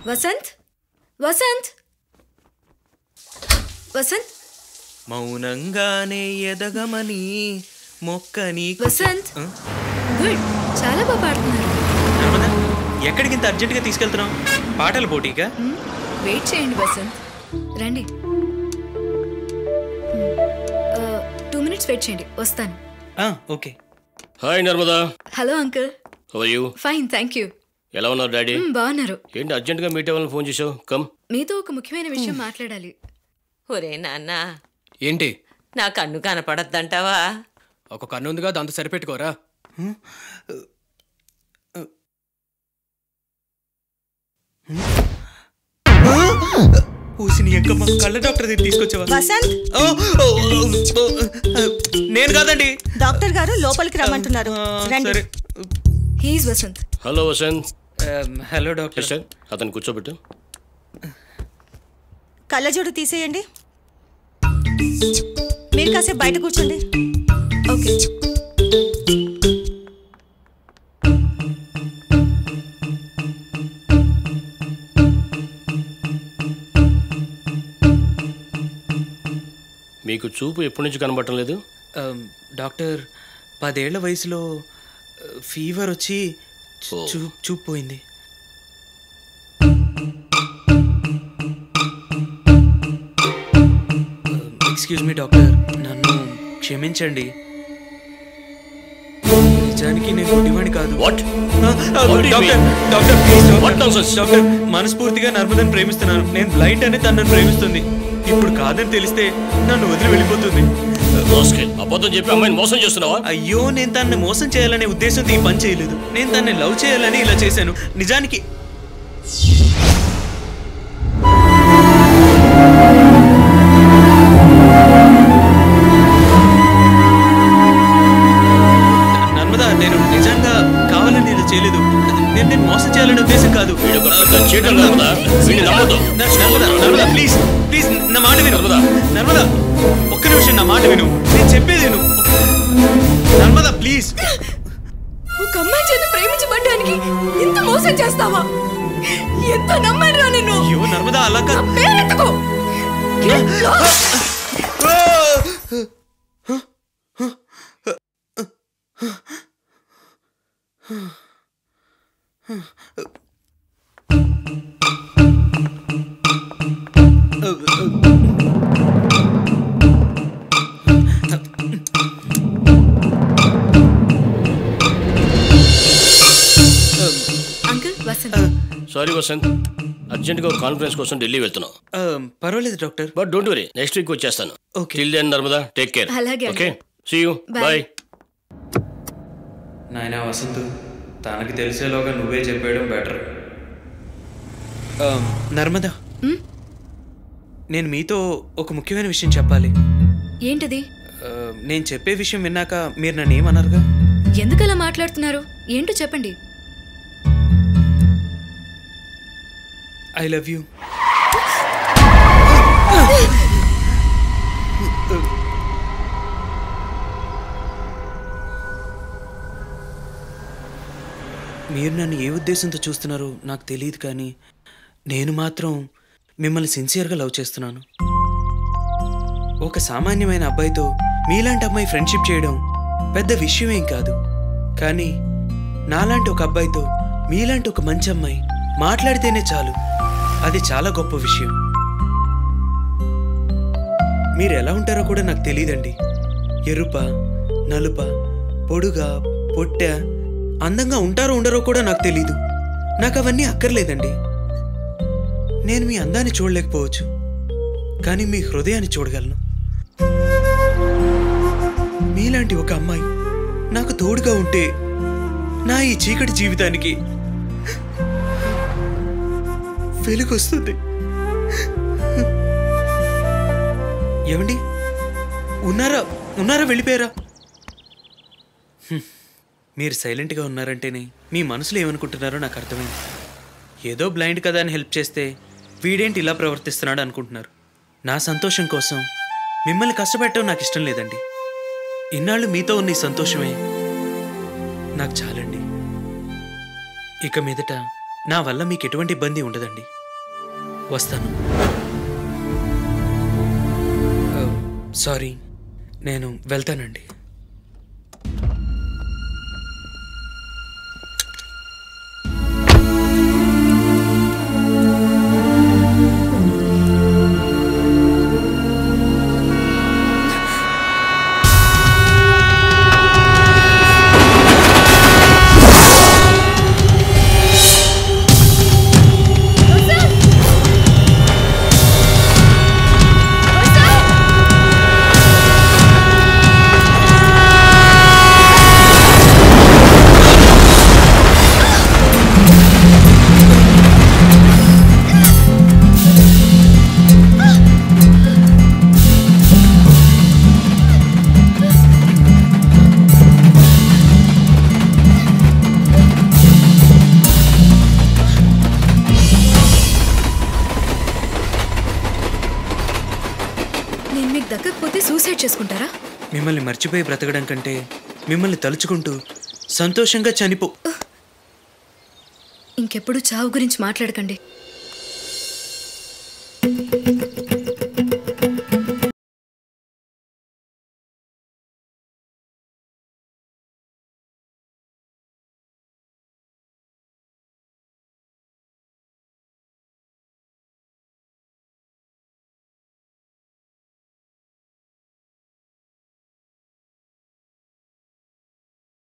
వసంత్ వసంత్ వసంత్ మౌనంగానే ఎదగమని మొక్క నీకు వసంత్ ఆ? గుడ్ చాలా బాగా పాడుతున్నారు నర్మదా ఎక్కడికి ఇంత అర్జెంటుగా తీసుకెళ్తున్నాం పాటల పోటీగా మ్, వెయిట్ చేయండి వసంత్ రండి టూ మినిట్స్ వెయిట్ చేయండి వస్తాను ఆ, okay hi Narmada hello uncle how you fine thank you ఎలా ఉన్నారు డాడీ బాగున్నారు ఏంటి అర్జెంట్గా మీట్ అవ్వాలని ఫోన్ చేసావు కమ్ మీతో ఒక ముఖ్యమైన విషయం మాట్లాడాలి ఒరే నాన్న ఏంటి నా కన్ను కనపడద్దంటావా ఒక కన్ను ఉందిగా దాంతో సరిపెట్టుకోరా ఊసిన ఎక్కమ్మ కళ్ళ డాక్టర్ దగ్గర తీసుకొచ్చావా వసంత్ ఓ, ఓ, ఓ, ఓ, నేను కాదండి డాక్టర్ గారు లోపలికి రమ్మంటున్నారు ఆ, రండి సరే హీస్ వసంత్ హలో వసంత్ ఆ, హలో డాక్టర్ సార్ అతను కూర్చోబెట్టు కళ్ళజోడు తీసేయండి మీరు కాసేపు బయట కూర్చోండి ఓకే మీకు చూపు ఎప్పటి నుంచి కనబడటం లేదు ఆ, డాక్టర్ పదేళ్ల వయసులో ఆ, ఫీవర్ వచ్చి చూ- చూ చూపు పోయింది ఎక్స్క్యూజ్ మీ డాక్టర్ నన్ను క్షమించండి నిజానికి నేను గుడ్డివాణి కాదు వాట్ ఆ, ఆ, What do you doctor mean? Doctor please What nonsense? Doctor మనస్ఫూర్తిగా నర్మదని ప్రేమిస్తున్నాను నేను బ్లైట్ అని తనను ప్రేమిస్తుంది ఇప్పుడు కాదని తెలిస్తే నన్ను వదిలి వెళ్ళిపోతుంది రాస్కెల్, అబద్ధం చెప్పి అమ్మాయిని మోసం చేస్తున్నావా అయ్యో నేను తనని మోసం చేయాలనే ఉద్దేశంతో ఈ పని చేయలేదు నేను తనని లవ్ చేయాలని ఇలా చేశాను నిజానికి నర్మదా నేను నిజంగా కావాలని ఇలా చేయలేదు నేను నేను మోసం చేయాలనే ఉద్దేశం కాదు వీడొక పెద్ద చీటర్ నర్మదా వీడిని నమ్మొద్దు నర్మదా నర్మదా ప్లీజ్ ప్లీజ్ నా మాట విను నర్మదా. నర్మదా ఒక్క నిమిషం నా మాట విను నేను చెప్పేది విను నర్మదా ప్లీజ్ ఒక అమ్మాయి చేత ప్రేమించబడ్డానికి ఇంత మోసం చేస్తావా ఎంత నమ్మాను నిన్ను అయ్యో నర్మదా అలా నా కాదు పేరెత్తుకో Get lost. Uncle Vasant sorry Vasant అర్జెంట్గా ఒక కాన్ఫరెన్స్ కోసం ఢిల్లీ వెళ్తున్నాం ఆ, పర్వాలేదు doctor but don't worry next week వచ్చేస్తాను Okay. Till then Narmada take care అలాగే, ఓకే అలాగే. See you Bye. బాయ్ నాయనా వసంతు తనకి తెలిసేలోగా నువ్వే చెప్పేయడం బెటర్ నర్మదా మ్? నేను మీతో ఒక ముఖ్యమైన విషయం చెప్పాలి ఏంటది ఆ, నేను చెప్పే విషయం విన్నాక మీరు నన్ను ఏమన్నారుగా ఎందుకు అలా మాట్లాడుతున్నారు ఏంటో చెప్పండి ఐ లవ్ యూ మీరు నన్ను ఏ ఉద్దేశంతో చూస్తున్నారో నాకు తెలియదు కానీ నేను మాత్రం మిమ్మల్ని సిన్సియర్గా లవ్ చేస్తున్నాను ఒక సామాన్యమైన అబ్బాయితో మీలాంటి అమ్మాయి ఫ్రెండ్షిప్ చేయడం పెద్ద విషయమేం కాదు కానీ నాలాంటి ఒక అబ్బాయితో మీలాంటి ఒక మంచి అమ్మాయి మాట్లాడితేనే చాలు అది చాలా గొప్ప విషయం మీరు ఎలా ఉంటారో కూడా నాకు తెలియదండి ఎరుప నలుప పొడుగా పొట్ట అందంగా ఉంటారో ఉండరో కూడా నాకు తెలీదు నాకు అవన్నీ అక్కర్లేదండి నేను మీ అందాన్ని చూడలేకపోవచ్చు కానీ మీ హృదయాన్ని చూడగలను మీలాంటి ఒక అమ్మాయి నాకు తోడుగా ఉంటే నా ఈ చీకటి జీవితానికి వెలుగొస్తుంది ఏమండి ఉన్నారా ఉన్నారా వెళ్ళిపోయారా హ్మ్. మీరు సైలెంట్గా ఉన్నారంటేనే మీ మనసులో ఏమనుకుంటున్నారో నాకు అర్థమైంది ఏదో బ్లైండ్ కదా అని హెల్ప్ చేస్తే వీడేంటి ఇలా ప్రవర్తిస్తున్నాడు అనుకుంటున్నారు నా సంతోషం కోసం మిమ్మల్ని కష్టపెట్టడం నాకు ఇష్టం లేదండి ఇన్నాళ్ళు మీతో ఉన్న ఈ సంతోషమే నాకు చాలండి ఇక మీదట నా వల్ల మీకు ఎటువంటి ఇబ్బంది ఉండదండి వస్తాను ఆ, సారీ నేను వెళ్తానండి నేను మీకు దక్కకపోతే సూసైడ్ చేసుకుంటారా మిమ్మల్ని మర్చిపోయి బ్రతకడం కంటే మిమ్మల్ని తలుచుకుంటూ సంతోషంగా చనిపో ఇంకెప్పుడు చావు గురించి మాట్లాడకండి